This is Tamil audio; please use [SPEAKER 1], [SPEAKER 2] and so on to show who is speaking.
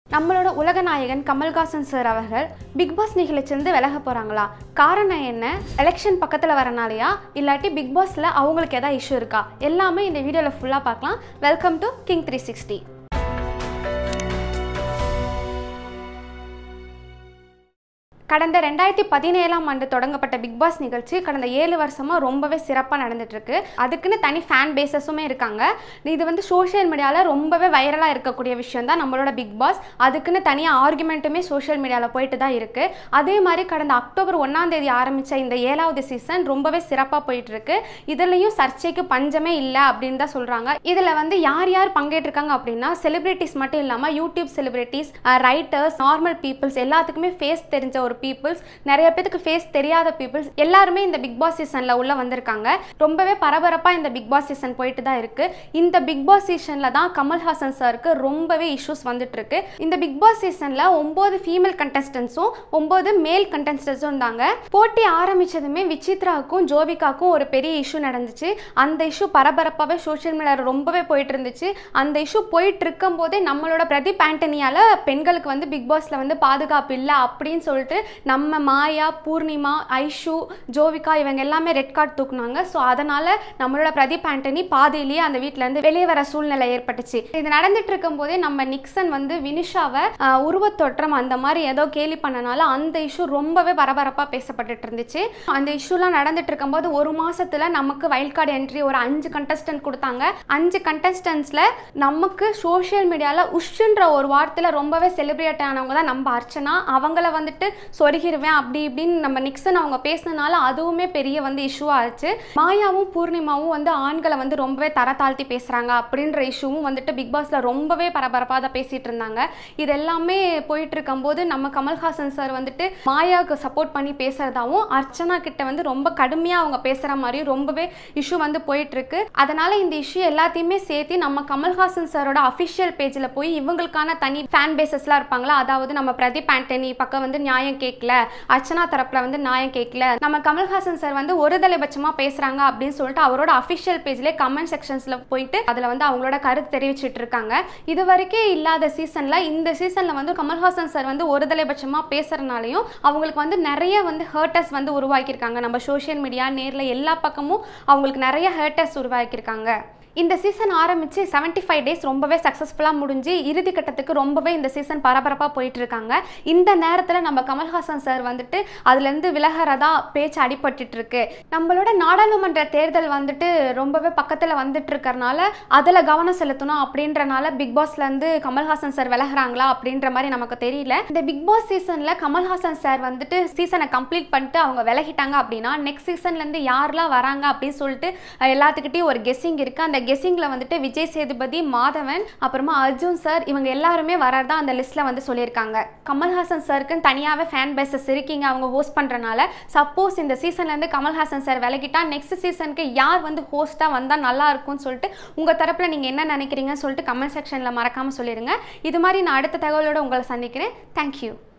[SPEAKER 1] நம்மளோட உலக நாயகன் கமல்ஹாசன் சார் அவர்கள் பிக் பாஸ் நிகழ்ச்சியிலிருந்து விலக போகிறாங்களா காரணம் என்ன எலெக்ஷன் பக்கத்தில் வரனாலையா இல்லாட்டி பிக் பாஸில் அவங்களுக்கு எதாவது இஷ்யூ இருக்கா எல்லாமே இந்த வீடியோவில் ஃபுல்லாக பார்க்கலாம் welcome to king three sixty கடந்த ரெண்டாயிரத்தி பதினேழாம் ஆண்டு தொடங்கப்பட்ட பிக் பாஸ் நிகழ்ச்சி கடந்த ஏழு வருஷமாக ரொம்பவே சிறப்பாக நடந்துட்டுருக்கு அதுக்குன்னு தனி ஃபேன் பேசஸுமே இருக்காங்க இது வந்து சோஷியல் மீடியாவில் ரொம்பவே வைரலாக இருக்கக்கூடிய விஷயம் தான் நம்மளோட பிக் பாஸ் அதுக்குன்னு தனியாக ஆர்குமெண்ட்டுமே சோஷியல் மீடியாவில் போயிட்டு தான் இருக்குது அதே மாதிரி கடந்த அக்டோபர் ஒன்றாம் தேதி ஆரம்பித்த இந்த ஏழாவது சீசன் ரொம்பவே சிறப்பாக போயிட்டு இருக்கு இதுலேயும் சர்ச்சைக்கு பஞ்சமே இல்லை அப்படின்னு தான் சொல்கிறாங்க இதில் வந்து யார் யார் பங்கேற்றிருக்காங்க அப்படின்னா செலிபிரிட்டிஸ் மட்டும் இல்லாமல் YouTube celebrities writers normal peoples எல்லாத்துக்குமே ஃபேஸ் தெரிஞ்ச ஒரு பீப்புள்ஸ் நிறைய பேத்துக்கு ஃபேஸ் தெரியாத பீப்புள்ஸ் எல்லாருமே இந்த பிக் பாஸ் சீசனில் உள்ள வந்திருக்காங்க ரொம்பவே பரபரப்பாக இந்த பிக் பாஸ் சீசன் போயிட்டு தான் இருக்கு இந்த பிக் பாஸ் சீசனில் தான் கமல்ஹாசன் சாருக்கு ரொம்பவே இஷ்யூஸ் வந்துட்டு இருக்கு இந்த பிக் பாஸ் சீசனில் ஒம்பது ஃபீமேல் கண்டஸ்டன்ஸும் ஒம்பது மேல் கண்டஸ்டன்ஸும் இருந்தாங்க போட்டி ஆரம்பிச்சதுமே விசித்ராவுக்கும் ஜோவிகாவுக்கும் ஒரு பெரிய இஷ்யூ நடந்துச்சு அந்த இஷ்யூ பரபரப்பாகவே சோஷியல் மீடியாவில் ரொம்பவே போயிட்டு இருந்துச்சு அந்த இஷ்யூ போயிட்டு இருக்கும் போதே நம்மளோட பிரதீப் ஆண்டனியால பெண்களுக்கு வந்து பிக் பாஸ்ல வந்து பாதுகாப்பு இல்லை அப்படின்னு சொல்லிட்டு நம்ம மாயா பூர்ணிமா ஐஷு ஜோவிகா இவங்க எல்லாமே ரெட் கார்டு தூக்குனாங்க ஸோ அதனால நம்மளோட பிரதீப் ஆண்டனி பாதியிலேயே அந்த வீட்ல இருந்து வெளியே வர சூழ்நிலை ஏற்பட்டுச்சு இது நடந்துட்டு இருக்கும் போதே நம்ம நிக்சன் வந்து வினிஷாவை ஆஹ், உருவத்தோற்றம் அந்த மாதிரி ஏதோ கேலி பண்ணனால அந்த இஷ்யூ ரொம்பவே பரபரப்பாக பேசப்பட்டுட்டு இருந்துச்சு அந்த இஷ்யூலாம் நடந்துட்டு இருக்கும்போது ஒரு மாசத்துல நமக்கு வைல்ட் கார்டு என்ட்ரி ஒரு அஞ்சு கண்டஸ்டன்ட் கொடுத்தாங்க அஞ்சு கண்டஸ்டன்ஸ்ல நமக்கு சோஷியல் மீடியால உஷ்ன்ற ஒரு வார்த்தையில ரொம்பவே செலிப்ரேட் ஆனவங்க தான் நம்ம அர்ச்சனா அவங்கள வந்துட்டு சொருகிருவேன் அப்படி இப்படின்னு நம்ம நிக்சன் அவங்க பேசினனால அதுவுமே பெரிய வந்து இஷ்யூ ஆச்சு மாயாவும் பூர்ணிமாவும் வந்து ஆண்களை வந்து ரொம்பவே தர தாழ்த்தி பேசுறாங்க அப்படின்ற இஷ்யூவும் வந்துட்டு பிக் பாஸ்ல ரொம்பவே பரபரப்பாக தான் பேசிட்டு இருந்தாங்க இது எல்லாமே போயிட்டு இருக்கும்போது நம்ம கமல்ஹாசன் சார் வந்துட்டு மாயாவுக்கு சப்போர்ட் பண்ணி பேசுறதாவும் அர்ச்சனா கிட்ட வந்து ரொம்ப கடுமையா அவங்க பேசுற மாதிரியும் ரொம்பவே இஷ்யூ வந்து போயிட்டு இருக்கு அதனால இந்த இஷ்யூ எல்லாத்தையுமே சேர்த்து நம்ம கமல்ஹாசன் சாரோட அஃபிஷியல் பேஜில் போய் இவங்களுக்கான தனி ஃபேன் பேசஸ்லாம் இருப்பாங்களா அதாவது நம்ம பிரதீப் ஆண்டனி பக்கம் வந்து நியாயம் கேட்கல அர்ச்சனா தரப்புல வந்து நியாயம் கேட்கல நம்ம கமல்ஹாசன் சார் வந்து ஒரு தலைபட்சமா பேசுறாங்க அப்படின்னு சொல்லிட்டு அவரோட அஃபிஷியல் பேஜ்லேயே கமெண்ட் செக்ஷன்ஸ்ல போயிட்டு அதுல வந்து அவங்களோட கருத்து தெரிவிச்சிட்டு இருக்காங்க இது வரைக்கும் இல்லாத சீசன்ல இந்த சீசன்ல வந்து கமல்ஹாசன் சார் வந்து ஒரு தலைபட்சமா பேசுறதுனாலையும் அவங்களுக்கு வந்து நிறைய வந்து ஹர்ட்டஸ் வந்து உருவாக்கியிருக்காங்க நம்ம சோஷியல் மீடியா நேர்ல எல்லா பக்கமும் அவங்களுக்கு நிறைய ஹர்ட்டஸ் உருவாக்கியிருக்காங்க இந்த சீசன் ஆரம்பித்து 75 ஃபைவ் டேஸ் ரொம்பவே சக்ஸஸ்ஃபுல்லாக முடிஞ்சு இறுதி கட்டத்துக்கு ரொம்பவே இந்த சீசன் பரபரப்பாக போயிட்டு இருக்காங்க இந்த நேரத்தில் நம்ம கமல்ஹாசன் சார் வந்துட்டு அதுலேருந்து விலகிறதா பேச்சு அடிபட்டுட்டு இருக்கு நம்மளோட நாடாளுமன்ற தேர்தல் வந்துட்டு ரொம்பவே பக்கத்தில் வந்துட்டு இருக்கறனால அதில் கவனம் செலுத்தணும் அப்படின்றனால பிக் பாஸ்லேருந்து கமல்ஹாசன் சார் விலகுறாங்களா அப்படின்ற மாதிரி நமக்கு தெரியல இந்த பிக் பாஸ் சீசனில் கமல்ஹாசன் சார் வந்துட்டு சீசனை கம்ப்ளீட் பண்ணிட்டு அவங்க விலகிட்டாங்க அப்படின்னா நெக்ஸ்ட் சீசன்லேருந்து யாரெல்லாம் வராங்க அப்படின்னு சொல்லிட்டு அஹ், எல்லாத்துக்கிட்டையும் ஒரு கெஸ்ஸிங் இருக்குது அந்த கெஸ்ஸிங்கில் வந்துட்டு விஜய் சேதுபதி மாதவன் அப்புறமா அர்ஜுன் சார் இவங்க எல்லாருமே வரதா அந்த லிஸ்ட்டில் வந்து சொல்லியிருக்காங்க கமல்ஹாசன் சாருக்குன்னு தனியாகவே ஃபேன் பேசஸ் இருக்கீங்க அவங்க ஹோஸ்ட் பண்ணுறனால சப்போஸ் இந்த சீசன்லேருந்து கமல்ஹாசன் சார் விலகிட்டா நெக்ஸ்ட் சீசனுக்கு யார் வந்து ஹோஸ்ட்டாக வந்தால் நல்லா இருக்கும்னு சொல்லிட்டு உங்கள் தரப்பில் நீங்கள் என்ன நினைக்கிறீங்கன்னு சொல்லிட்டு கமெண்ட் செக்ஷனில் மறக்காமல் சொல்லிடுங்க இது மாதிரி நான் அடுத்த தகவலோட உங்களை சந்திக்கிறேன் தேங்க்யூ